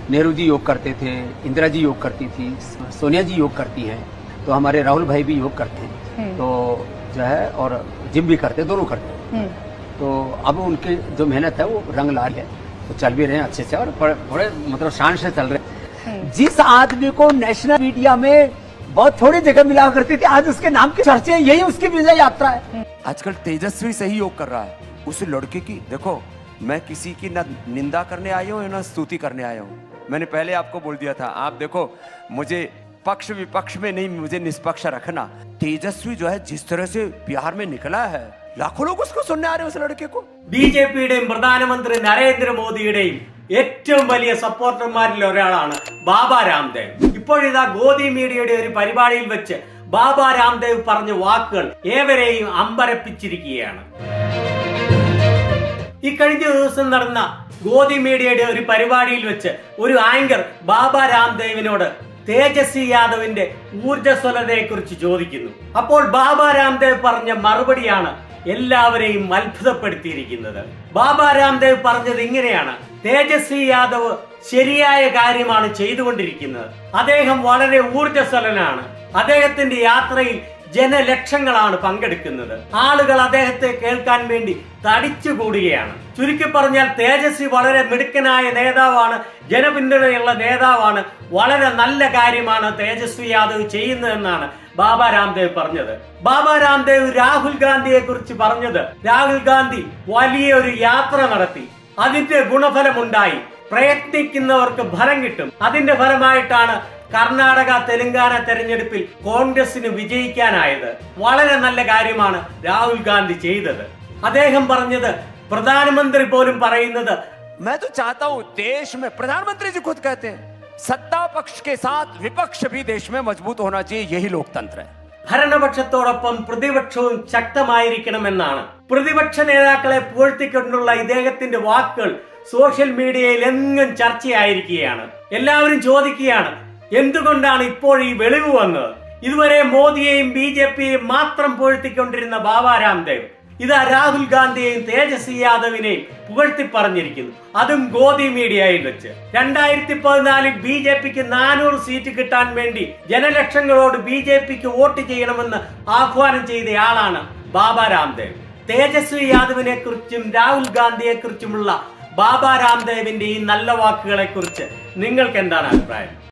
नेहरू जी योग करते थे इंदिरा जी योग करती थी सोनिया जी योग करती हैं तो हमारे राहुल भाई भी योग करते हैं तो जो है और जिम भी करते हैं दोनों करते हैं तो अब उनकी जो मेहनत है वो रंग ला रही है तो चल भी रहे हैं अच्छे से और बड़े बड़े मतलब शान से चल रहे हैं जिस आदमी को नेशनल मीडिया में बहुत थोड़ी जगह मिला करती थी आज उसके नाम की चर्चे यही उसकी विजय यात्रा है आजकल तेजस्वी से ही योग कर रहा है उस लड़के की देखो मैं किसी की ना निंदा करने आया हूँ ना स्तुति करने आया हूँ मैंने पहले आपको बोल दिया था आप देखो मुझे पक्ष विपक्ष में नहीं मुझे निष्पक्ष रखना तेजस्वी जो है जिस तरह से बिहार में निकला है लाखों लोग उसको सुनने आ रहे हैं उस लड़के को ബി ജെ പിയുടെയും പ്രധാനമന്ത്രി നരേന്ദ്രമോദിയുടെയും ഏറ്റവും വലിയ സപ്പോർട്ടർമാരിൽ ഒരാളാണ് ബാബ രാംദേവ് ഇപ്പോഴിതാ ഗോദി മീഡിയയുടെ ഒരു പരിപാടിയിൽ വെച്ച് ബാബ രാംദേവ് പറഞ്ഞ വാക്കുകൾ ഏവരെയും അമ്പരപ്പിച്ചിരിക്കുകയാണ് ഈ കഴിഞ്ഞ ദിവസം നടന്ന ഗോദി മീഡിയയുടെ ഒരു പരിപാടിയിൽ വെച്ച് ഒരു ആങ്കർ ബാബ രാംദേവിനോട് തേജസ്വി യാദവിന്റെ ഊർജ്ജസ്വലതയെ കുറിച്ച് ചോദിക്കുന്നു അപ്പോൾ ബാബ രാംദേവ് പറഞ്ഞ മറുപടിയാണ് എല്ലാവരെയും അത്ഭുതപ്പെടുത്തിയിരിക്കുന്നത് ബാബ രാംദേവ് പറഞ്ഞത് ഇങ്ങനെയാണ് തേജസ്വി യാദവ് ശരിയായ കാര്യമാണ് ചെയ്തുകൊണ്ടിരിക്കുന്നത് അദ്ദേഹം വളരെ ഊർജ്ജസ്വലനാണ് അദ്ദേഹത്തിന്റെ യാത്രയിൽ ജനലക്ഷങ്ങളാണ് പങ്കെടുക്കുന്നത് ആളുകൾ അദ്ദേഹത്തെ കേൾക്കാൻ വേണ്ടി തടിച്ചുകൂടുകയാണ് ചുരുക്കി പറഞ്ഞാൽ തേജസ്വി വളരെ മിടുക്കനായ നേതാവാണ് ജനപിന്തുണയുള്ള നേതാവാണ് വളരെ നല്ല കാര്യമാണ് തേജസ്വി യാദവ് ചെയ്യുന്നതെന്നാണ് ബാബ രാംദേവ് പറഞ്ഞത് ബാബ രാംദേവ് രാഹുൽ ഗാന്ധിയെ കുറിച്ച് പറഞ്ഞത് രാഹുൽ ഗാന്ധി വലിയൊരു യാത്ര നടത്തി അതിന്റെ ഗുണഫലമുണ്ടായി പ്രയത്നിക്കുന്നവർക്ക് ഫലം കിട്ടും അതിന്റെ ഫലമായിട്ടാണ് കർണാടക തെലങ്കാന തെരഞ്ഞെടുപ്പിൽ കോൺഗ്രസിന് വിജയിക്കാനായത് വളരെ നല്ല കാര്യമാണ് രാഹുൽ ഗാന്ധി ചെയ്തത് അദ്ദേഹം പറഞ്ഞത് പ്രധാനമന്ത്രി പോലും പറയുന്നത് मैं तो चाहता हूं देश में प्रधानमंत्री जी खुद कहते हैं सत्ता पक्ष के साथ विपक्ष भी देश में मजबूत होना चाहिए यही लोकतंत्र है ഭരണപക്ഷത്തോടൊപ്പം പ്രതിപക്ഷവും ശക്തമായിരിക്കണമെന്നാണ് പ്രതിപക്ഷ നേതാക്കളെ പുകഴ്ത്തിക്കൊണ്ടുള്ള ഇദ്ദേഹത്തിന്റെ വാക്കുകൾ സോഷ്യൽ മീഡിയയിൽ എങ്ങും ചർച്ചയായിരിക്കുകയാണ് എല്ലാവരും ചോദിക്കുകയാണ് എന്തുകൊണ്ടാണ് ഇപ്പോൾ ഈ വെളിവ് വന്നത് ഇതുവരെ മോദിയെയും ബി ജെ പിയെയും മാത്രം പുകഴ്ത്തിക്കൊണ്ടിരുന്ന ബാബ രാംദേവ് ഇതാ രാഹുൽ ഗാന്ധിയെയും തേജസ്വി യാദവിനെയും പുകഴ്ത്തി പറഞ്ഞിരിക്കുന്നു അതും ഗോദി മീഡിയയിൽ വെച്ച് രണ്ടായിരത്തി പതിനാലിൽ ബി ജെ പിക്ക് നാനൂറ് സീറ്റ് കിട്ടാൻ വേണ്ടി ജനലക്ഷങ്ങളോട് ബി ജെ പിക്ക് വോട്ട് ചെയ്യണമെന്ന് ആഹ്വാനം ചെയ്തയാളാണ് ബാബ രാംദേവ് തേജസ്വി യാദവിനെ കുറിച്ചും രാഹുൽ ഗാന്ധിയെ കുറിച്ചുമുള്ള ബാബ രാംദേവിന്റെ ഈ നല്ല വാക്കുകളെ കുറിച്ച് നിങ്ങൾക്ക് എന്താണ് അഭിപ്രായം